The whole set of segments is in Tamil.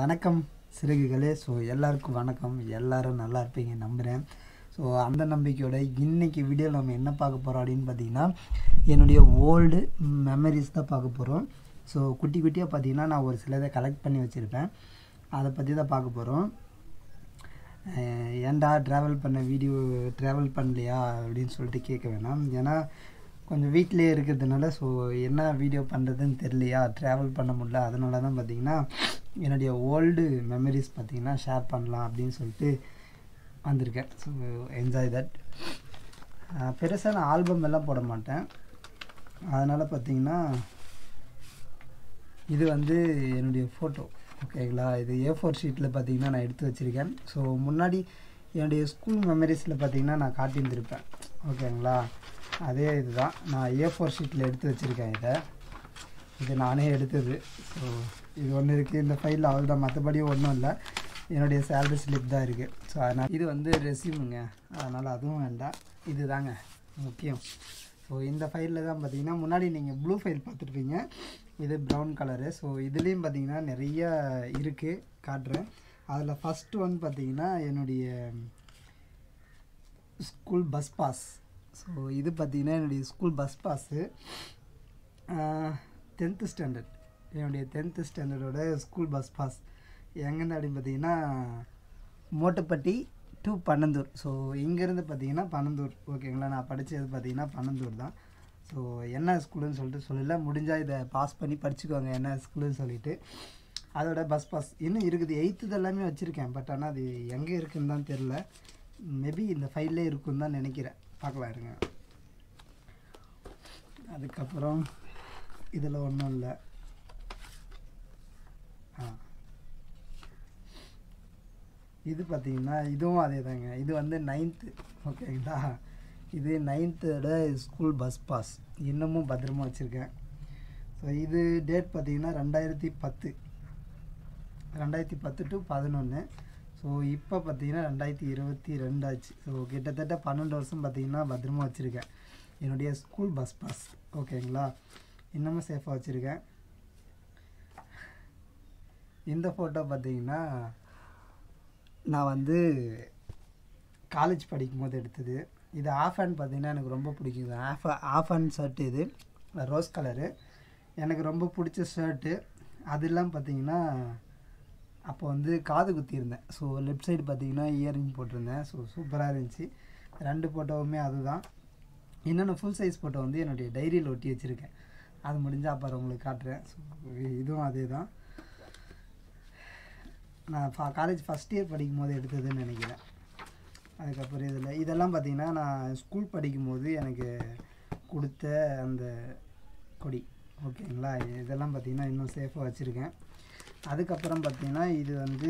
வணக்கம் சிறகுகளே ஸோ எல்லாருக்கும் வணக்கம் எல்லாரும் நல்லா இருப்பீங்க நம்புகிறேன் ஸோ அந்த நம்பிக்கையோட இன்னைக்கு வீடியோவில் நம்ம என்ன பார்க்க போகிறோம் அப்படின்னு பார்த்தீங்கன்னா என்னுடைய ஓல்டு மெமரிஸ் தான் பார்க்க போகிறோம் ஸோ குட்டி குட்டியாக பார்த்தீங்கன்னா நான் ஒரு சிலதை கலெக்ட் பண்ணி வச்சுருப்பேன் அதை பற்றி தான் பார்க்க போகிறோம் ஏன்டா ட்ராவல் பண்ண வீடியோ ட்ராவல் பண்ணலையா அப்படின்னு சொல்லிட்டு கேட்க வேணாம் ஏன்னா கொஞ்சம் வீட்டிலே இருக்கிறதுனால ஸோ என்ன வீடியோ பண்ணுறதுன்னு தெரியலையா ட்ராவல் பண்ண முடியல அதனால தான் பார்த்தீங்கன்னா என்னுடைய ஓல்டு மெமரிஸ் பார்த்தீங்கன்னா ஷேர் பண்ணலாம் அப்படின்னு சொல்லிட்டு வந்திருக்கேன் ஸோ என்ஜாய் தட் பெருசாக நான் ஆல்பம் எல்லாம் போட மாட்டேன் அதனால் பார்த்தீங்கன்னா இது வந்து என்னுடைய ஃபோட்டோ ஓகேங்களா இது ஏ ஃபோர் ஷீட்டில் பார்த்தீங்கன்னா நான் எடுத்து வச்சுருக்கேன் ஸோ முன்னாடி என்னுடைய ஸ்கூல் மெமரிஸில் பார்த்தீங்கன்னா நான் காட்டியிருந்திருப்பேன் ஓகேங்களா அதே இதுதான் நான் ஏ ஃபோர் ஷீட்டில் எடுத்து வச்சுருக்கேன் இதை இது நானே எடுத்தது ஸோ இது ஒன்று இருக்குது இந்த ஃபைலில் அவள் தான் மற்றபடி ஒன்றும் இல்லை என்னுடைய சேலரி ஸ்லிப் தான் இருக்குது ஸோ அதனால் இது வந்து ரெசியூமுங்க அதனால் அதுவும் வேண்டாம் இது தாங்க முக்கியம் ஸோ இந்த ஃபைலில் தான் பார்த்தீங்கன்னா முன்னாடி நீங்கள் ப்ளூ ஃபைல் பார்த்துருப்பீங்க இது ப்ரௌன் கலரு ஸோ இதுலேயும் பார்த்தீங்கன்னா நிறைய இருக்குது காட்டுறேன் அதில் ஃபஸ்ட்டு ஒன் பார்த்தீங்கன்னா என்னுடைய ஸ்கூல் பஸ் பாஸ் ஸோ இது பார்த்தீங்கன்னா என்னுடைய school bus pass tenth standard என்னுடைய டென்த்து ஸ்டாண்டர்டோட ஸ்கூல் பஸ் பாஸ் எங்கேருந்து அப்படின்னு பார்த்தீங்கன்னா மோட்டுப்பட்டி டு பனந்தூர் ஸோ இங்கேருந்து பார்த்தீங்கன்னா பனந்தூர் ஓகேங்களா நான் படித்தது பார்த்தீங்கன்னா பனந்தூர் தான் ஸோ என்ன ஸ்கூலுன்னு சொல்லிட்டு சொல்லல முடிஞ்சால் இதை பாஸ் பண்ணி படிச்சுக்கோங்க என்ன ஸ்கூலுன்னு சொல்லிட்டு அதோட பஸ் பாஸ் இன்னும் இருக்குது எயித்து எல்லாமே வச்சுருக்கேன் பட் ஆனால் அது எங்கே இருக்குன்னு தான் தெரில மேபி இந்த ஃபைல்லே இருக்குன்னு தான் நினைக்கிறேன் பார்க்கலாம் இருங்க அதுக்கப்புறம் இதில் ஒன்றும் இல்லை ஆ இது பார்த்தீங்கன்னா இதுவும் அதே தாங்க இது வந்து நைன்த்து ஓகேங்களா இது நைன்த்தோட ஸ்கூல் பஸ் பாஸ் இன்னமும் பத்திரமா வச்சுருக்கேன் ஸோ இது டேட் பார்த்தீங்கன்னா ரெண்டாயிரத்தி பத்து ரெண்டாயிரத்தி பத்து டு பதினொன்று ஸோ இப்போ பார்த்தீங்கன்னா ரெண்டாயிரத்தி இருபத்தி ரெண்டு ஆச்சு ஸோ கிட்டத்தட்ட பன்னெண்டு வருஷம் பார்த்தீங்கன்னா பத்திரமா வச்சுருக்கேன் என்னுடைய ஸ்கூல் பஸ் பாஸ் ஓகேங்களா இன்னமும் சேஃபாக வச்சுருக்கேன் இந்த ஃபோட்டோ பார்த்தீங்கன்னா நான் வந்து காலேஜ் படிக்கும்போது எடுத்தது இது ஆஃப் ஹேண்ட் பார்த்தீங்கன்னா எனக்கு ரொம்ப பிடிக்கும் ஆஃப் ஆஃப் ஹேண்ட் ஷர்ட்டு இது ரோஸ் கலரு எனக்கு ரொம்ப பிடிச்ச ஷர்ட்டு அது இல்லாமல் பார்த்தீங்கன்னா அப்போ வந்து காது குத்தியிருந்தேன் ஸோ லெஃப்ட் சைடு பார்த்தீங்கன்னா இயரிங் போட்டிருந்தேன் ஸோ சூப்பராக இருந்துச்சு ரெண்டு ஃபோட்டோவுமே அதுதான் இன்னொன்று ஃபுல் சைஸ் ஃபோட்டோ வந்து என்னுடைய டைரியில் ஒட்டி வச்சுருக்கேன் அது முடிஞ்சால் அப்புறம் உங்களுக்கு காட்டுறேன் ஸோ இதுவும் அதே தான் நான் ஃபா காலேஜ் ஃபஸ்ட் இயர் படிக்கும் போது எடுத்ததுன்னு நினைக்கிறேன் அதுக்கப்புறம் இதில் இதெல்லாம் பார்த்திங்கன்னா நான் ஸ்கூல் படிக்கும்போது எனக்கு கொடுத்த அந்த கொடி ஓகேங்களா இதெல்லாம் பார்த்திங்கன்னா இன்னும் சேஃபாக வச்சுருக்கேன் அதுக்கப்புறம் பார்த்திங்கன்னா இது வந்து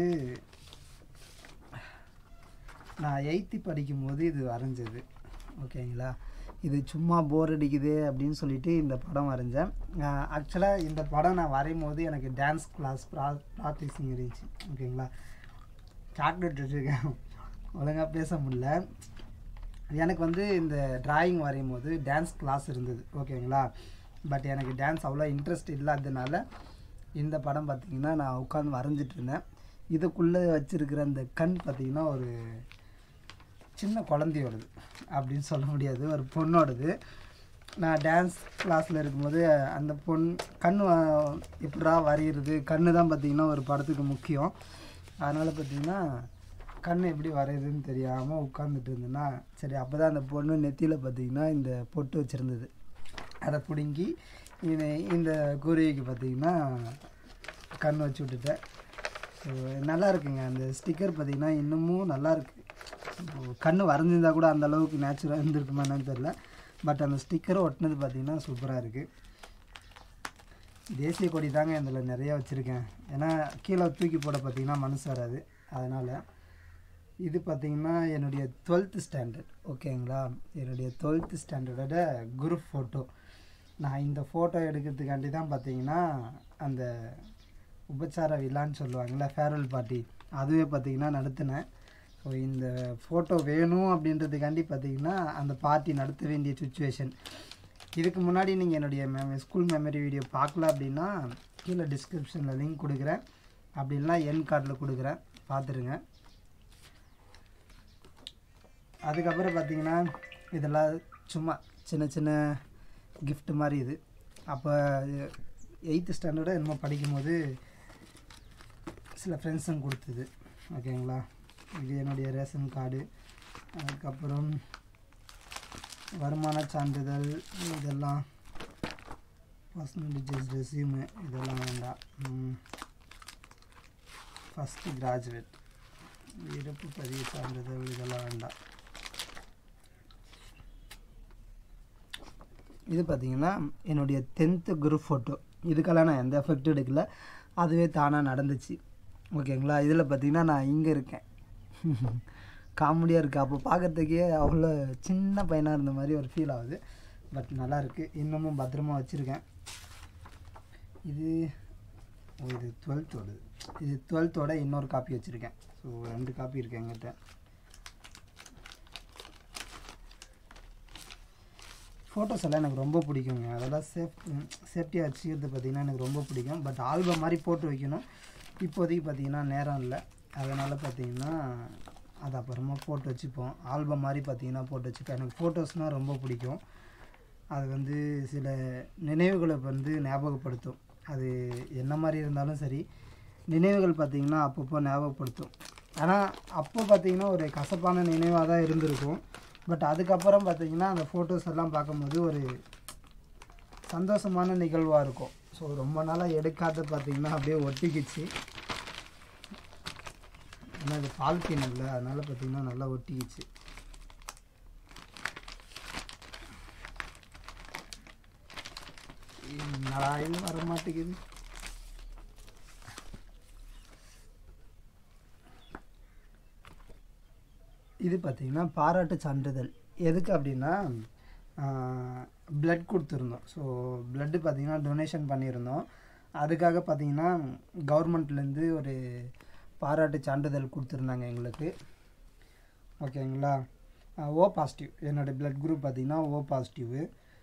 நான் எயித்து படிக்கும்போது இது வரைஞ்சது ஓகேங்களா இது சும்மா போர் அடிக்குது அப்படின்னு சொல்லிட்டு இந்த படம் வரைஞ்சேன் ஆக்சுவலாக இந்த படம் நான் வரையும் போது எனக்கு டான்ஸ் கிளாஸ் ப்ரா ப்ராக்டிஸிங் இருந்துச்சு ஓகேங்களா சாக்லேட் வச்சுருக்கேன் ஒழுங்காக பேச முடியல எனக்கு வந்து இந்த டிராயிங் வரையும் போது டான்ஸ் கிளாஸ் இருந்தது ஓகேங்களா பட் எனக்கு டான்ஸ் அவ்வளோ இன்ட்ரெஸ்ட் இல்லாததுனால இந்த படம் பார்த்திங்கன்னா நான் உட்காந்து வரைஞ்சிட்டு இருந்தேன் இதுக்குள்ளே வச்சுருக்கிற அந்த கண் பார்த்திங்கன்னா ஒரு சின்ன குழந்தையோடது அப்படின்னு சொல்ல முடியாது ஒரு பொண்ணோடது நான் டான்ஸ் கிளாஸில் இருக்கும்போது அந்த பொண் கண் எப்படா வரைகிறது கண்ணு தான் பார்த்திங்கன்னா ஒரு படத்துக்கு முக்கியம் அதனால் பார்த்திங்கன்னா கண் எப்படி வரையுதுன்னு தெரியாமல் உட்காந்துட்டு இருந்தேன்னா சரி அப்போ தான் அந்த பொண்ணு நெத்தியில் பார்த்திங்கன்னா இந்த பொட்டு வச்சுருந்தது அதை பிடுங்கி இந்த இந்த குருவிக்கு பார்த்திங்கன்னா கண் வச்சு விட்டுட்டேன் ஸோ நல்லா இருக்குங்க அந்த ஸ்டிக்கர் பார்த்திங்கன்னா இன்னமும் நல்லாயிருக்கு கண் வரைஞ்சிருந்தா கூட அந்த அளவுக்கு நேச்சுரலாக இருந்திருக்குமா என்னன்னு தெரில பட் அந்த ஸ்டிக்கரை ஒட்டினது பார்த்திங்கன்னா சூப்பராக இருக்குது தேசிய கொடி தாங்க இதில் நிறையா வச்சுருக்கேன் ஏன்னா கீழே தூக்கி போட பார்த்திங்கன்னா மனசு வராது அதனால் இது பார்த்திங்கன்னா என்னுடைய டுவெல்த்து ஸ்டாண்டர்ட் ஓகேங்களா என்னுடைய டுவெல்த்து ஸ்டாண்டர்டோட குரூப் ஃபோட்டோ நான் இந்த ஃபோட்டோ எடுக்கிறதுக்காண்டி தான் பார்த்தீங்கன்னா அந்த உபச்சார விழான்னு சொல்லுவாங்கள்ல ஃபேர்வெல் பார்ட்டி அதுவே பார்த்திங்கன்னா நடத்தினேன் ஸோ இந்த ஃபோட்டோ வேணும் அப்படின்றதுக்காண்டி பார்த்தீங்கன்னா அந்த பார்ட்டி நடத்த வேண்டிய சுச்சுவேஷன் இதுக்கு முன்னாடி நீங்கள் என்னுடைய மெம ஸ்கூல் மெமரி வீடியோ பார்க்கல அப்படின்னா கீழே டிஸ்கிரிப்ஷனில் லிங்க் கொடுக்குறேன் அப்படி இல்லைனா என் கார்டில் கொடுக்குறேன் பார்த்துருங்க அதுக்கப்புறம் பார்த்தீங்கன்னா இதெல்லாம் சும்மா சின்ன சின்ன gift மாதிரி இது அப்போ எயித்து ஸ்டாண்டர்டு என்னமோ படிக்கும்போது சில ஃப்ரெண்ட்ஸுங்க கொடுத்தது ஓகேங்களா இது என்னுடைய ரேஷன் கார்டு அதுக்கப்புறம் வருமான சான்றிதழ் இதெல்லாம் பர்சனல் டீச்சர்ஸ் ரெசியூமு இதெல்லாம் வேண்டாம் ஃபஸ்ட்டு கிராஜுவேட் இறப்பு பதிவு சான்றிதழ் இதெல்லாம் வேண்டாம் இது பார்த்தீங்கன்னா என்னுடைய டென்த்து குரூப் ஃபோட்டோ இதுக்கெல்லாம் நான் எந்த எஃபெக்ட்டும் எடுக்கல அதுவே தானாக நடந்துச்சு ஓகேங்களா இதில் பார்த்தீங்கன்னா நான் இங்கே இருக்கேன் காமெடியாக இருக்குது அப்போ பார்க்கறதுக்கே அவ்வளோ சின்ன பையனாக இருந்த மாதிரி ஒரு ஃபீல் ஆகுது பட் நல்லா இருக்கு இன்னமும் பத்திரமா வச்சுருக்கேன் இது ஓ இது டுவெல்த்தோடது இது டுவெல்த்தோட இன்னொரு காப்பி வச்சுருக்கேன் ஸோ ரெண்டு காப்பி இருக்கு என்கிட்ட ஃபோட்டோஸ் எல்லாம் எனக்கு ரொம்ப பிடிக்குங்க அதெல்லாம் சேஃப் சேஃப்டியாக வச்சுக்கிறது பார்த்திங்கன்னா எனக்கு ரொம்ப பிடிக்கும் பட் ஆல்பம் மாதிரி போட்டு வைக்கணும் இப்போதைக்கு பார்த்திங்கன்னா நேரம் இல்லை அதனால் பார்த்திங்கன்னா அது அப்புறமா போட்டு வச்சுப்போம் ஆல்பம் மாதிரி பார்த்திங்கன்னா போட்டு வச்சுப்பேன் எனக்கு ஃபோட்டோஸ்னால் ரொம்ப பிடிக்கும் அது வந்து சில நினைவுகளை வந்து ஞாபகப்படுத்தும் அது என்ன மாதிரி இருந்தாலும் சரி நினைவுகள் பார்த்திங்கன்னா அப்பப்போ ஞாபகப்படுத்தும் ஆனால் அப்போ பார்த்திங்கன்னா ஒரு கசப்பான நினைவாக தான் இருந்திருக்கும் பட் அதுக்கப்புறம் பார்த்திங்கன்னா அந்த ஃபோட்டோஸ் எல்லாம் பார்க்கும்போது ஒரு சந்தோஷமான நிகழ்வாக இருக்கும் ஸோ ரொம்ப நாளாக எடுக்காத பார்த்திங்கன்னா அப்படியே ஒட்டிக்கிச்சு ஏன்னா இது பால்கின் இல்லை அதனால் பார்த்திங்கன்னா நல்லா ஒட்டிக்கிச்சு என்னடா இது வர மாட்டேங்குது இது பார்த்திங்கன்னா பாராட்டு சான்றிதழ் எதுக்கு அப்படின்னா பிளட் கொடுத்துருந்தோம் ஸோ பிளட்டு பார்த்திங்கன்னா டொனேஷன் பண்ணியிருந்தோம் அதுக்காக பார்த்திங்கன்னா கவர்மெண்ட்லேருந்து ஒரு பாராட்டு சான்றிதழ் கொடுத்துருந்தாங்க எங்களுக்கு ஓகேங்களா ஓ பாசிட்டிவ் என்னோடய பிளட் குரூப் பார்த்திங்கன்னா ஓ பாசிட்டிவ்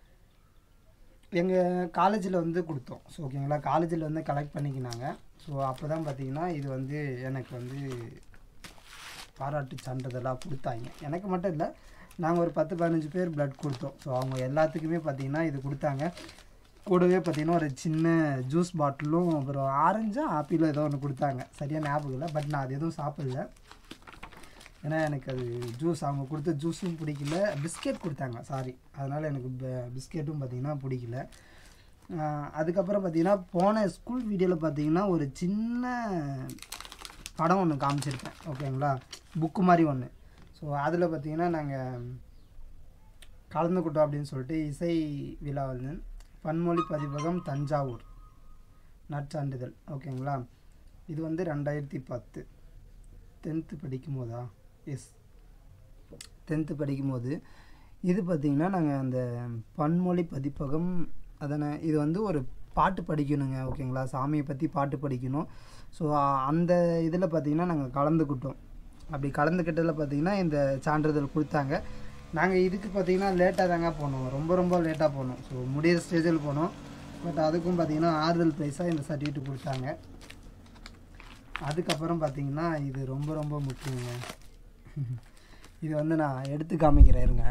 எங்கள் காலேஜில் வந்து கொடுத்தோம் ஸோ ஓகேங்களா காலேஜில் வந்து கலெக்ட் பண்ணிக்கினாங்க ஸோ அப்போ தான் பார்த்தீங்கன்னா இது வந்து எனக்கு வந்து பாராட்டு சான்றிதழாக கொடுத்தாங்க எனக்கு மட்டும் இல்லை நாங்கள் ஒரு பத்து பதினஞ்சு பேர் பிளட் கொடுத்தோம் ஸோ அவங்க எல்லாத்துக்குமே பார்த்தீங்கன்னா இது கொடுத்தாங்க கூடவே பார்த்தீங்கன்னா ஒரு சின்ன ஜூஸ் பாட்டிலும் அப்புறம் ஆரஞ்சா ஆப்பிளோ ஏதோ ஒன்று கொடுத்தாங்க சரியாக ஞாபகம் இல்லை பட் நான் அது எதுவும் சாப்பிடல ஏன்னா எனக்கு அது ஜூஸ் அவங்க கொடுத்த ஜூஸும் பிடிக்கல பிஸ்கெட் கொடுத்தாங்க சாரி அதனால் எனக்கு பிஸ்கெட்டும் பார்த்தீங்கன்னா பிடிக்கல ஆஹ் அதுக்கப்புறம் பார்த்தீங்கன்னா போன ஸ்கூல் வீடியோவில் பார்த்தீங்கன்னா ஒரு சின்ன படம் ஒன்று காமிச்சிருப்பேன் ஓகேங்களா புக்கு மாதிரி ஒன்று ஸோ அதில் பார்த்தீங்கன்னா நாங்கள் கலந்துக்கிட்டோம் அப்படின்னு சொல்லிட்டு இசை விழாவில் பன்மொழி பதிப்பகம் தஞ்சாவூர் நற்சான்றிதழ் ஓகேங்களா இது வந்து ரெண்டாயிரத்தி பத்து டென்த்து படிக்கும் போதா எஸ் டென்த்து படிக்கும்போது இது பார்த்திங்கன்னா நாங்கள் அந்த பன்மொழி பதிப்பகம் அதனை இது வந்து ஒரு பாட்டு படிக்கணுங்க ஓகேங்களா சாமியை பற்றி பாட்டு படிக்கணும் ஸோ அந்த இதில் பார்த்திங்கன்னா நாங்கள் கலந்துக்கிட்டோம் அப்படி கலந்துக்கிட்டதில் பார்த்திங்கன்னா இந்த சான்றிதழ் கொடுத்தாங்க நாங்கள் இதுக்கு பார்த்திங்கன்னா லேட்டாக தாங்க போனோம் ரொம்ப ரொம்ப லேட்டாக போனோம் ஸோ முடியிற ஸ்டேஜில் போனோம் பட் அதுக்கும் பார்த்திங்கன்னா ஆறுதல் ப்ரைஸாக இந்த சர்டிஃபிகேட் கொடுத்தாங்க அதுக்கப்புறம் பார்த்தீங்கன்னா இது ரொம்ப ரொம்ப முக்கியங்க இது வந்து நான் எடுத்து காமிக்கிறேன் இருங்க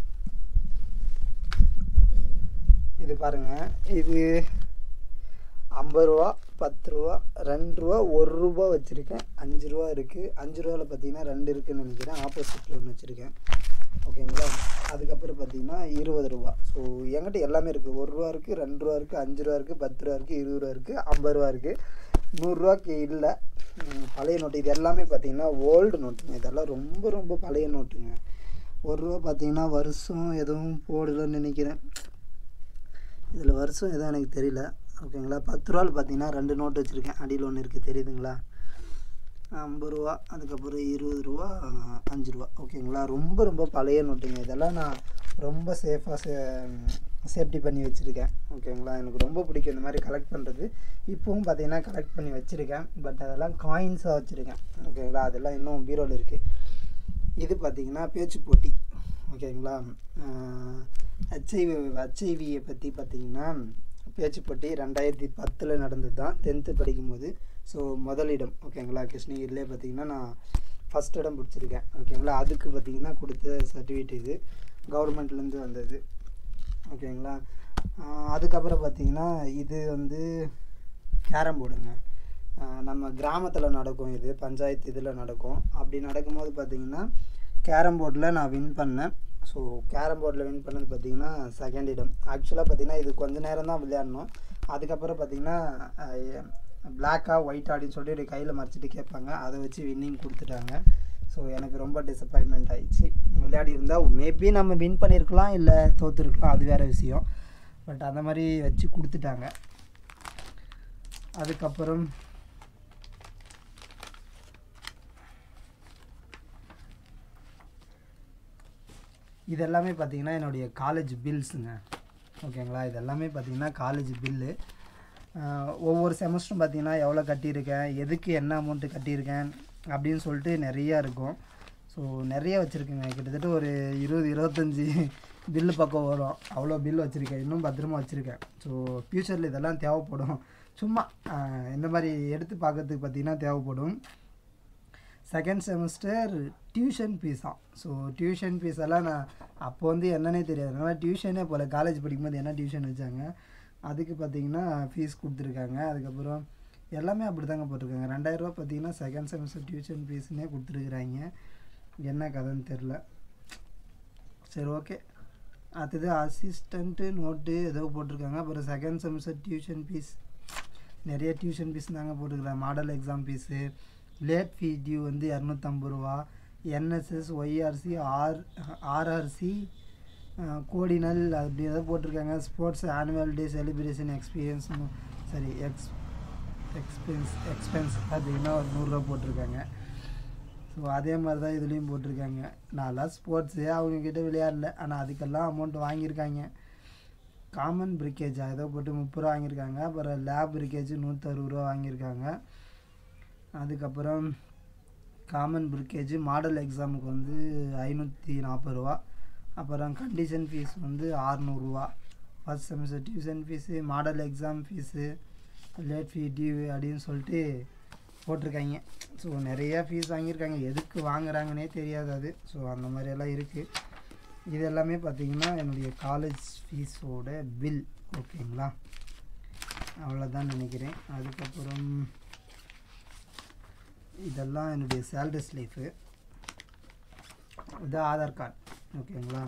இது பாருங்க இது ஐம்பது ரூபா பத்து ரூபா ரெண்டு ரூபா ஒரு ரூபா வச்சுருக்கேன் அஞ்சு ரூபா இருக்குது அஞ்சு ரூபாவில் பார்த்தீங்கன்னா ரெண்டு இருக்குன்னு நினைக்கிறேன் ஆப்போசிட்டில் ஒன்று வச்சுருக்கேன் ஓகேங்களா அதுக்கப்புறம் பார்த்தீங்கன்னா இருபது ரூபா ஸோ என்கிட்ட எல்லாமே இருக்குது ஒரு ரூபா இருக்குது ரெண்டு ரூபா இருக்குது அஞ்சு ரூபா இருக்குது பத்து ரூபா இருக்குது இருபது ரூபா இருக்குது ஐம்பது ரூபா இருக்குது நூறுரூவாக்கு இல்லை ம், பழைய நோட்டு இது எல்லாமே பார்த்தீங்கன்னா ஓல்டு நோட்டுங்க இதெல்லாம் ரொம்ப ரொம்ப பழைய நோட்டுங்க ஒரு ரூபா பார்த்தீங்கன்னா வருஷம் எதுவும் போடலன்னு நினைக்கிறேன் இதில் வருஷம் எதுவும் எனக்கு தெரியல ஓகேங்களா பத்து ரூபாவில் பார்த்தீங்கன்னா ரெண்டு நோட்டு வச்சுருக்கேன் அடியில் ஒன்று இருக்குது தெரியுதுங்களா ஐம்பது ரூபா அதுக்கப்புறம் இருபது ரூபா அஞ்சு ரூபா ஓகேங்களா ரொம்ப ரொம்ப பழைய நோட்டுங்க இதெல்லாம் நான் ரொம்ப சேஃபாக சே சேஃப்டி பண்ணி வச்சுருக்கேன் ஓகேங்களா எனக்கு ரொம்ப பிடிக்கும் இந்த மாதிரி கலெக்ட் பண்ணுறது இப்போவும் பார்த்தீங்கன்னா கலெக்ட் பண்ணி வச்சுருக்கேன் பட் அதெல்லாம் காயின்ஸாக வச்சுருக்கேன் ஓகேங்களா அதெல்லாம் இன்னும் பீரோவில் இருக்குது இது பார்த்தீங்கன்னா பேச்சு போட்டி ஓகேங்களா ஹெச்ஐவி ஹெச்ஐவியை பற்றி பார்த்தீங்கன்னா பேச்சு போட்டி ரெண்டாயிரத்தி பத்தில் நடந்தது தான் டென்த்து படிக்கும்போது ஸோ முதலிடம் ஓகேங்களா கிருஷ்ணகிரிலே பார்த்தீங்கன்னா நான் ஃபஸ்ட் இடம் பிடிச்சிருக்கேன் ஓகேங்களா அதுக்கு பார்த்தீங்கன்னா கொடுத்த சர்டிஃபிகேட் இது கவர்மெண்ட்லேருந்து வந்தது ஓகேங்களா ஆஹ் அதுக்கப்புறம் பார்த்தீங்கன்னா இது வந்து கேரம் போர்டுங்க ஆஹ் நம்ம கிராமத்தில் நடக்கும் இது பஞ்சாயத்து இதில் நடக்கும் அப்படி நடக்கும்போது பார்த்தீங்கன்னா கேரம் போர்டில் நான் வின் பண்ணேன் ஸோ கேரம் போர்டில் வின் பண்ணது பார்த்தீங்கன்னா செகண்ட் இடம் ஆக்சுவலாக பார்த்தீங்கன்னா இது கொஞ்ச நேரம் தான் விளையாடணும் அதுக்கப்புறம் பார்த்தீங்கன்னா பிளாக்கா ஒயிட் அப்படின்னு சொல்லிட்டு இப்படி கையில் மறைச்சிட்டு கேட்பாங்க அதை வச்சு வின்னிங் கொடுத்துட்டாங்க ஸோ எனக்கு ரொம்ப டிசப்பாயின்மெண்ட் ஆயிடுச்சு விளையாடி இருந்தால் மேபி நம்ம வின் பண்ணியிருக்கலாம் இல்லை தோற்றுருக்கலாம் அது வேறு விஷயம் பட் அந்த மாதிரி வச்சு கொடுத்துட்டாங்க அதுக்கப்புறம் இதெல்லாமே பார்த்தீங்கன்னா என்னுடைய காலேஜ் பில்ஸுங்க ஓகேங்களா இதெல்லாமே பார்த்தீங்கன்னா காலேஜ் பில்லு ஒவ்வொரு செமஸ்டரும் பார்த்தீங்கன்னா எவ்வளோ கட்டியிருக்கேன் எதுக்கு என்ன அமௌண்ட்டு கட்டியிருக்கேன் அப்படின்னு சொல்லிட்டு நிறையா இருக்கும் ஸோ நிறைய வச்சுருக்கேங்க கிட்டத்தட்ட ஒரு இருபது இருபத்தஞ்சி பில்லு பக்கம் வரும் அவ்வளோ பில் வச்சுருக்கேன் இன்னும் பத்திரமா வச்சுருக்கேன் ஸோ ஃப்யூச்சரில் இதெல்லாம் தேவைப்படும் சும்மா ஆஹ் இந்த மாதிரி எடுத்து பார்க்கறதுக்கு பார்த்தீங்கன்னா தேவைப்படும் செகண்ட் செமஸ்டர் டியூஷன் ஃபீஸ் தான் ஸோ டியூஷன் ஃபீஸ் எல்லாம் நான் அப்போ வந்து என்னன்னே தெரியாது அதனால் டியூஷனே போல் காலேஜ் படிக்கும்போது என்ன டியூஷன் வச்சாங்க அதுக்கு பார்த்தீங்கன்னா ஃபீஸ் கொடுத்துருக்காங்க அதுக்கப்புறம் எல்லாமே அப்படி தாங்க போட்டிருக்காங்க ரெண்டாயிரரூவா பார்த்தீங்கன்னா செகண்ட் செமஸ்டர் டியூஷன் ஃபீஸ்னே கொடுத்துருக்குறாங்க என்ன கதைன்னு தெரில சரி ஓகே அடுத்தது அசிஸ்டண்ட்டு நோட்டு ஏதோ போட்டிருக்காங்க அப்புறம் செகண்ட் செமஸ்டர் டியூஷன் ஃபீஸ் நிறைய டியூஷன் ஃபீஸ் தாங்க போட்டுக்கிறேன் model exam fees late fee due வந்து இரநூத்தம்பது ரூபா என்எஸ்எஸ் ஒய்ஆர்சி ஆர் ஆர்ஆர்சி கோடினல் அப்படி ஏதோ போட்டிருக்காங்க sports annual day celebration experience சரி எக்ஸ் எக்ஸ்பென்ஸ் எக்ஸ்பென்ஸ் பார்த்தீங்கன்னா ஒரு நூறுரூவா போட்டிருக்காங்க ஸோ அதே மாதிரி தான் இதுலேயும் போட்டிருக்காங்க நான்லாம் ஸ்போர்ட்ஸு அவங்கக்கிட்ட விளையாடல ஆனால் அதுக்கெல்லாம் அமௌண்ட் வாங்கியிருக்காங்க காமன் பிரிக்கேஜ் ஏதோ போட்டு முப்பது ரூபா வாங்கியிருக்காங்க அப்புறம் லேப் பிரிக்கேஜ் நூற்றறுபது ரூபா வாங்கியிருக்காங்க அதுக்கப்புறம் காமன் பிரிக்கேஜ் மாடல் எக்ஸாமுக்கு வந்து ஐநூற்றி நாற்பது ரூபா அப்புறம் கண்டிஷன் ஃபீஸ் வந்து ஆறுநூறுவா first semester tuition fees model exam fees late fee due அப்படின்னு சொல்லிட்டு போட்டிருக்காங்க ஸோ நிறையா ஃபீஸ் வாங்கியிருக்காங்க எதுக்கு வாங்குறாங்கன்னே தெரியாது அது ஸோ அந்த மாதிரியெல்லாம் இருக்குது இது எல்லாமே பார்த்தீங்கன்னா என்னுடைய காலேஜ் ஃபீஸோட பில் ஓகேங்களா அவ்வளோதான் நினைக்கிறேன் அதுக்கப்புறம் இதெல்லாம் என்னுடைய சேல்ரிஸ் லைஃபு இது ஆதார் கார்டு ஓகேங்களா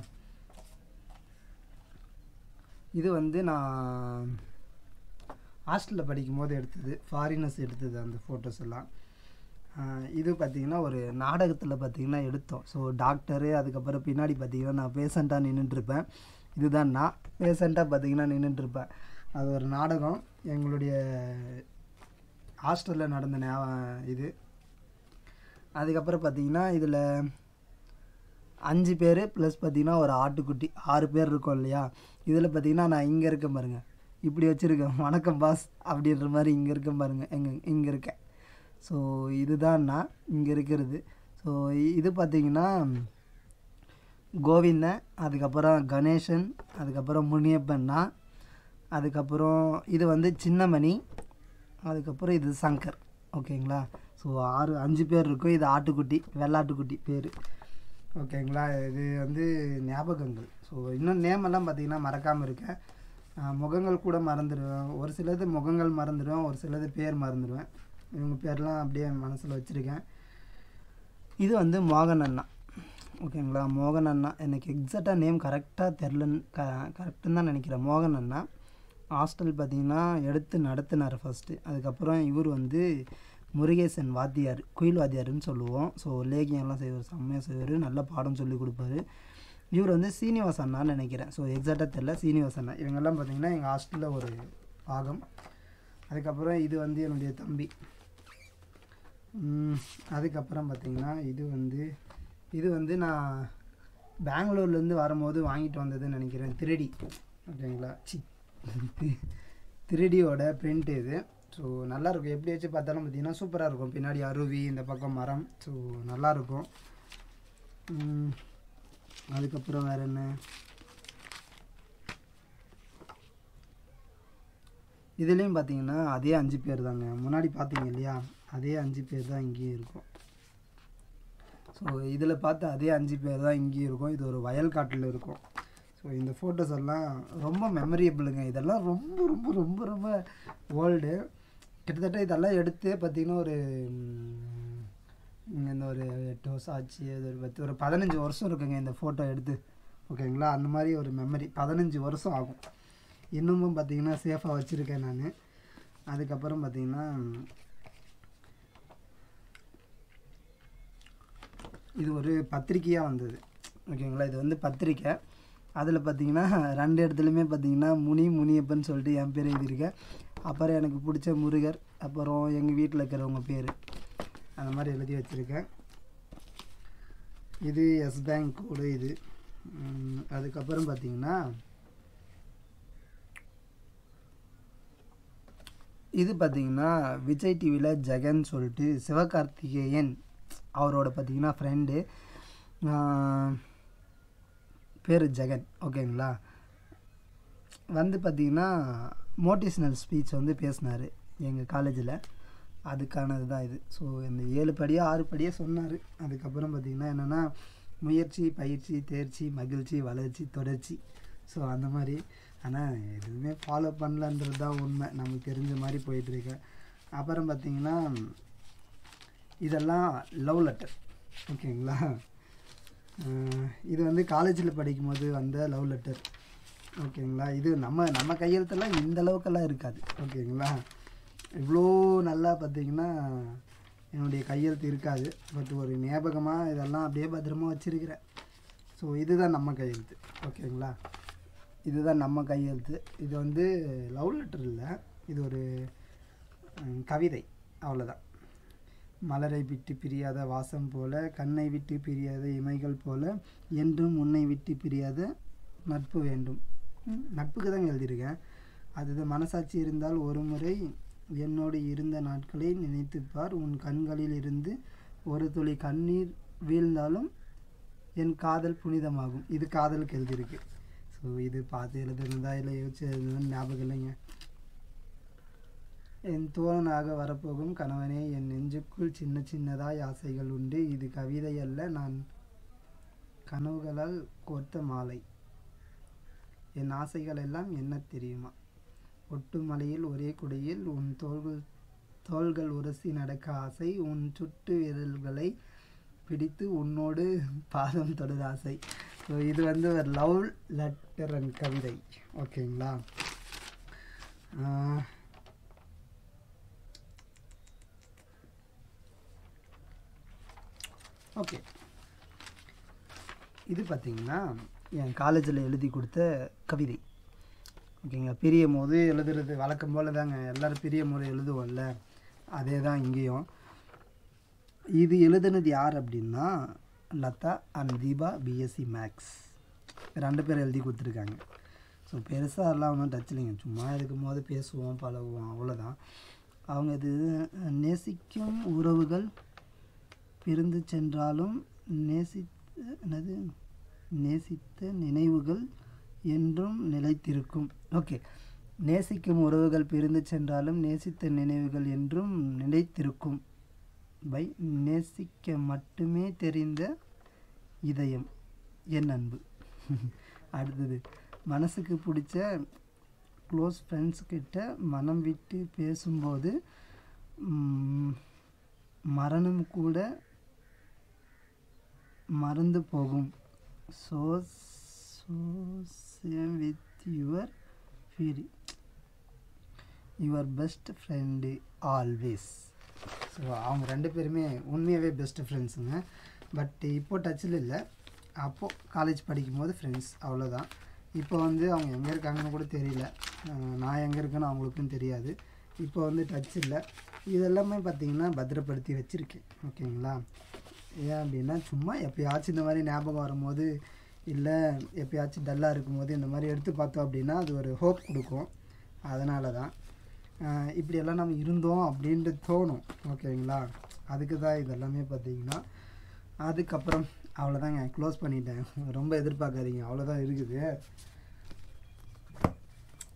இது வந்து நான் ஹாஸ்டலில் படிக்கும்போது எடுத்தது ஃபாரினர்ஸ் எடுத்தது அந்த ஃபோட்டோஸ் எல்லாம் ஆஹ் இது பார்த்திங்கன்னா ஒரு நாடகத்தில் பார்த்திங்கன்னா எடுத்தோம் ஸோ டாக்டரு அதுக்கப்புறம் பின்னாடி பார்த்திங்கன்னா நான் பேஷண்ட்டாக நின்றுட்டுருப்பேன் இதுதான் நான் பேஷண்ட்டாக பார்த்திங்கன்னா நின்றுட்டுருப்பேன் அது ஒரு நாடகம் எங்களுடைய ஹாஸ்டலில் நடந்த ஞா- இது அதுக்கப்புறம் பார்த்தீங்கன்னா இதில் அஞ்சு பேர் ப்ளஸ் பார்த்தீங்கன்னா ஒரு ஆட்டுக்குட்டி ஆறு பேர் இருக்கோம் இல்லையா இதில் பார்த்தீங்கன்னா நான் இங்கே இருக்கேன் பாருங்க இப்படி வச்சுருக்கேன் வணக்கம் பாஸ் அப்படின்ற மாதிரி இங்கே இருக்கேன் பாருங்க எங்க இங்கே இருக்கேன் ஸோ இதுதான் நான் இங்கே இருக்கிறது ஸோ இது பார்த்தீங்கன்னா கோவிந்தன் அதுக்கப்புறம் கணேசன் அதுக்கப்புறம் முனியப்பண்ணா அதுக்கப்புறம் இது வந்து சின்னமணி அதுக்கப்புறம் இது சங்கர் ஓகேங்களா ஸோ ஆறு அஞ்சு பேர் இருக்கும் இது ஆட்டுக்குட்டி வெள்ளாட்டுக்குட்டி பேர் ஓகேங்களா இது வந்து ஞாபகங்கள் ஸோ இன்னும் நேமெல்லாம் பார்த்தீங்கன்னா மறக்காமல் இருக்கேன் ஆஹ் முகங்கள் கூட மறந்துடுவேன் ஒரு சிலது முகங்கள் மறந்துடுவேன் ஒரு சிலது பேர் மறந்துடுவேன் இவங்க பேர்லாம் அப்படியே மனசில் வச்சுருக்கேன் இது வந்து மோகன் அண்ணா ஓகேங்களா மோகன் அண்ணா எனக்கு எக்ஸாக்டாக நேம் கரெக்டாக தெரிலன்னு க கரெக்டுன்னு தான் நினைக்கிறேன் மோகன் அண்ணா ஹாஸ்டல் பார்த்தீங்கன்னா எடுத்து நடத்தினார் ஃபஸ்ட்டு அதுக்கப்புறம் இவர் வந்து முருகேசன் வாத்தியார் குயில் வாத்தியாருன்னு சொல்லுவோம் ஸோ லேகியம்லாம் செய்வார் செம்மையாக செய்வார் நல்ல பாடம் சொல்லி கொடுப்பாரு இவர் வந்து சீனிவாஸ் அண்ணான்னு நினைக்கிறேன் ஸோ எக்ஸாக்டாக தெரில சீனிவாஸ் அண்ணா இவங்கெல்லாம் பார்த்தீங்கன்னா எங்கள் ஹாஸ்டலில் ஒரு பாகம் அதுக்கப்புறம் இது வந்து என்னுடைய தம்பி ம், அதுக்கப்புறம் பார்த்தீங்கன்னா இது வந்து இது வந்து நான் பெங்களூர்லேருந்து வரும்போது வாங்கிட்டு வந்ததுன்னு நினைக்கிறேன் திருடி ஓகேங்களா சி திருடியோட பிரிண்ட் இது ஸோ நல்லாயிருக்கும் எப்படி வச்சு பார்த்தாலும் பார்த்தீங்கன்னா சூப்பராக இருக்கும் பின்னாடி அருவி இந்த பக்கம் மரம் ஸோ நல்லாயிருக்கும் ம், அதுக்கப்புறம் வேறு என்ன இதுலேயும் பார்த்தீங்கன்னா அதே அஞ்சு பேர் தாங்க முன்னாடி பார்த்தீங்க இல்லையா அதே அஞ்சு பேர் தான் இங்கேயும் இருக்கும் ஸோ இதில் பார்த்து அதே அஞ்சு பேர் தான் இங்கேயும் இருக்கும் இது ஒரு வயல்காட்டில் இருக்கும் ஸோ இந்த ஃபோட்டோஸ் எல்லாம் ரொம்ப மெமரியபிளுங்க இதெல்லாம் ரொம்ப ரொம்ப ரொம்ப ரொம்ப ஓல்டு கிட்டத்தட்ட இதெல்லாம் எடுத்து பார்த்திங்கன்னா ஒரு ம், இந்த ஒரு எட்டு வருஷம் ஆச்சு அது ஒரு பத்து ஒரு பதினஞ்சு வருஷம் இருக்குங்க இந்த ஃபோட்டோ எடுத்து ஓகேங்களா அந்த மாதிரி ஒரு மெமரி பதினஞ்சு வருஷம் ஆகும் இன்னமும் பார்த்தீங்கன்னா சேஃபாக வச்சுருக்கேன் நான் அதுக்கப்புறம் பார்த்தீங்கன்னா இது ஒரு பத்திரிக்கையாக வந்தது ஓகேங்களா இது வந்து பத்திரிக்கை அதில் பார்த்தீங்கன்னா ரெண்டு இடத்துலையுமே பார்த்தீங்கன்னா முனி முனியப்பன் சொல்லிட்டு என் பேர் எழுதியிருக்கேன் அப்புறம் எனக்கு பிடிச்ச முருகர் அப்புறம் எங்கள் வீட்டில் இருக்கிறவங்க பேர் அந்த மாதிரி எழுதி வச்சுருக்கேன் இது எஸ் பேங்க் கோடு இது உம், அதுக்கப்புறம் பார்த்தீங்கன்னா இது பார்த்தீங்கன்னா விஜய் டிவியில் ஜெகன் சொல்லிட்டு சிவகார்த்திகேயன் அவரோட பார்த்தீங்கன்னா ஃப்ரெண்டு பேர் ஜெகன் ஓகேங்களா வந்து பார்த்தீங்கன்னா மோட்டிவேஷ்னல் ஸ்பீச் வந்து பேசினார் எங்கள் காலேஜில் அதுக்கானது தான் இது ஸோ இந்த ஏழு படியாக ஆறு படியாக சொன்னார் அதுக்கப்புறம் பார்த்தீங்கன்னா என்னென்னா முயற்சி பயிற்சி தேர்ச்சி மகிழ்ச்சி வளர்ச்சி தொடர்ச்சி ஸோ அந்த மாதிரி ஆனால் எதுவுமே ஃபாலோ பண்ணலன்றது தான் உண்மை நமக்கு தெரிஞ்ச மாதிரி போயிட்டுருக்கு அப்புறம் பார்த்தீங்கன்னா இதெல்லாம் லவ் லெட்டர் ஓகேங்களா அஹ் இது வந்து காலேஜில் படிக்கும்போது வந்த லவ் லெட்டர் ஓகேங்களா இது நம்ம நம்ம கையெழுத்தெல்லாம் இந்த அளவுக்கெல்லாம் இருக்காது ஓகேங்களா இவ்வளோ நல்லா பார்த்தீங்கன்னா என்னுடைய கையெழுத்து இருக்காது பட் ஒரு ஞாபகமாக இதெல்லாம் அப்படியே பத்திரமா வச்சிருக்கிறேன் ஸோ இதுதான் நம்ம கையெழுத்து ஓகேங்களா இதுதான் நம்ம கையெழுத்து இது வந்து லவ் லெட்டர் இல்லை இது ஒரு ம், கவிதை அவ்வளோதான் மலரை விட்டு பிரியாத வாசம் போல கண்ணை விட்டு பிரியாத இமைகள் போல என்றும் உன்னை விட்டு பிரியாத நட்பு வேண்டும் ம், நட்புக்கு தான் எழுதியிருக்கேன் அது மனசாட்சி இருந்தால் ஒரு முறை என்னோடு இருந்த நாட்களை நினைத்துப் பார் உன் கண்களில் இருந்து ஒரு துளி கண்ணீர் வீழ்ந்தாலும் என் காதல் புனிதமாகும் இது காதலுக்கு எழுதியிருக்கு ஸோ இது பார்த்து எழுதுனதா இல்லை யோசிச்சு எழுதுனது ஞாபகம் இல்லைங்க என் தோழனாக வரப்போகும் கணவனே என் நெஞ்சுக்குள் சின்ன சின்னதாய் ஆசைகள் உண்டு இது கவிதை அல்ல நான் கனவுகளால் கோர்த்த மாலை என் ஆசைகள் எல்லாம் என்ன தெரியுமா ஒட்டு மலையில் ஒரே குடையில் உன் தோள்கள் தோள்கள் உரசி நடக்க ஆசை உன் சுட்டு விரல்களை பிடித்து உன்னோடு பாதம் தொடுத ஆசை ஸோ இது வந்து ஒரு லவ் லெட்டர் அண்ட் கவிதை ஓகேங்களா ஆஹ் ஓகே இது பார்த்தீங்கன்னா என் காலேஜில் எழுதி கொடுத்த கவிதை ஓகேங்களா பிரியும் போது எழுதுறது வழக்கம் போல தாங்க எல்லோரும் பிரியும் போது எழுதுவோம்ல அதே தான் இங்கேயும் இது எழுதுனது யார் அப்படின்னா Latha and Deepa BSc maths ரெண்டு பேர் எழுதி கொடுத்துருக்காங்க ஸோ பெருசாக எல்லாம் ஒன்றும் டச் இல்லைங்க சும்மா இருக்கும் போது பேசுவோம் பழகுவோம் அவ்வளோதான் அவங்க இது நேசிக்கும் உறவுகள் பிரிந்து சென்றாலும் நேசி என்னது நேசித்த நினைவுகள் என்றும் நிலைத்திருக்கும் ஓகே நேசிக்கும் உறவுகள் பிரிந்து சென்றாலும் நேசித்த நினைவுகள் என்றும் நிலைத்திருக்கும் பை நேசிக்க மட்டுமே தெரிந்த இதயம் என் அன்பு அடுத்தது மனசுக்கு பிடிச்ச க்ளோஸ் ஃப்ரெண்ட்ஸ் கிட்ட மனம் விட்டு பேசும்போது ம், மரணம் கூட மறந்து போகும் so so same with your feel your best friend always so அவங்க ரெண்டு பேருமே உண்மையாகவே பெஸ்ட் ஃப்ரெண்ட்ஸுங்க பட் இப்போ டச்சில் இல்லை அப்போது காலேஜ் படிக்கும்போது ஃப்ரெண்ட்ஸ் அவ்வளோதான் இப்போ வந்து அவங்க எங்கே இருக்காங்கன்னு கூட தெரியல அஹ் நான் எங்கே இருக்கேன்னு அவங்களுக்கும் தெரியாது இப்போ வந்து டச் இல்லை இதெல்லாமே பார்த்தீங்கன்னா பத்திரப்படுத்தி வச்சுருக்கேன் ஓகேங்களா ஏன் அப்படின்னா சும்மா எப்பயாச்சும் இந்த மாதிரி ஞாபகம் வரும்போது இல்லை எப்பயாச்சும் டல்லாக இருக்கும்போது இந்த மாதிரி எடுத்து பார்த்தோம் அப்படின்னா அது ஒரு ஹோப் கொடுக்கும் அதனால தான் ஆஹ் இப்படியெல்லாம் நம்ம இருந்தோம் அப்படின்ட்டு தோணும் ஓகேங்களா அதுக்கு தான் இதெல்லாமே பார்த்தீங்கன்னா அதுக்கப்புறம் அவ்வளோதாங்க க்ளோஸ் பண்ணிட்டேன் ரொம்ப எதிர்பார்க்காதீங்க அவ்வளோதான் இருக்குது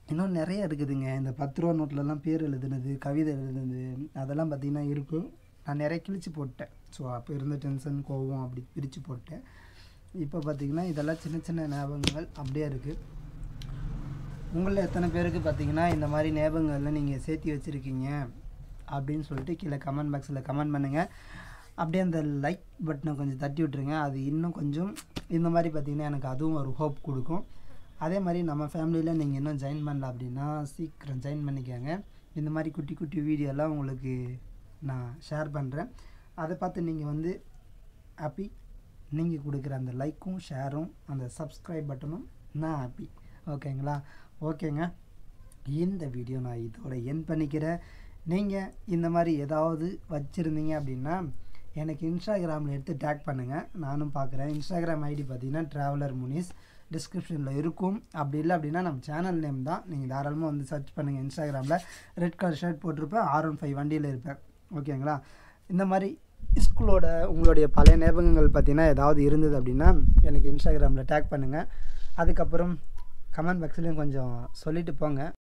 இன்னும் நிறைய இருக்குதுங்க இந்த பத்து ரூபா நோட்லலாம் பேர் எழுதுனது கவிதை எழுதுனது அதெல்லாம் பார்த்திங்கன்னா இருக்கும் நான் நிறைய கிழிச்சு போட்டேன் ஸோ அப்போ இருந்த டென்ஷன் கோவம் அப்படி பிரித்து போட்டேன் இப்போ பார்த்திங்கன்னா இதெல்லாம் சின்ன சின்ன ஞாபகங்கள் அப்படியே இருக்குது உங்களில் எத்தனை பேருக்கு பார்த்தீங்கன்னா இந்த மாதிரி ஞாபகங்கள்லாம் நீங்கள் சேர்த்தி வச்சுருக்கீங்க அப்படின்னு சொல்லிட்டு கீழே கமெண்ட் பாக்ஸில் கமெண்ட் பண்ணுங்கள் அப்படியே அந்த லைக் பட்டனை கொஞ்சம் தட்டி விட்ருங்க அது இன்னும் கொஞ்சம் இந்த மாதிரி பார்த்தீங்கன்னா எனக்கு அதுவும் ஒரு ஹோப் கொடுக்கும் அதே மாதிரி நம்ம ஃபேமிலியில் நீங்கள் இன்னும் ஜாயின் பண்ணல அப்படின்னா சீக்கிரம் ஜாயின் பண்ணிக்கோங்க இந்த மாதிரி குட்டி குட்டி வீடியோலாம் உங்களுக்கு நான் ஷேர் பண்ணுறேன் அதை பார்த்து நீங்கள் வந்து ஹாப்பி நீங்கள் கொடுக்குற அந்த லைக்கும் ஷேரும் அந்த சப்ஸ்கிரைப் பட்டனும் நான் ஹாப்பி ஓகேங்களா ஓகேங்க இந்த வீடியோ நான் இதோட என் பண்ணிக்கிறேன் நீங்கள் இந்த மாதிரி ஏதாவது வச்சுருந்தீங்க அப்படின்னா எனக்கு இன்ஸ்டாகிராமில் எடுத்து டேக் பண்ணுங்கள் நானும் பார்க்குறேன் இன்ஸ்டாகிராம் ஐடி பார்த்தீங்கன்னா ட்ராவலர் முனிஸ் டிஸ்கிரிப்ஷனில் இருக்கும் அப்படி இல்லை அப்படின்னா நம்ம சேனல் நேம் தான் நீங்கள் தாராளமாக வந்து சர்ச் பண்ணுங்கள் இன்ஸ்டாகிராமில் ரெட் கலர் ஷர்ட் போட்டிருப்பேன் ஆர் ஒன் ஃபைவ் வண்டியில் இருப்பேன் ஓகேங்களா இந்த மாதிரி ஸ்கூலோட உங்களுடைய பழைய ஞாபகங்கள் பார்த்தீங்கன்னா ஏதாவது இருந்தது அப்படின்னா எனக்கு இன்ஸ்டாகிராமில் டேக் பண்ணுங்கள் அதுக்கப்புறம் கமெண்ட் பாக்ஸ்லேயும் கொஞ்சம் சொல்லிட்டு போங்க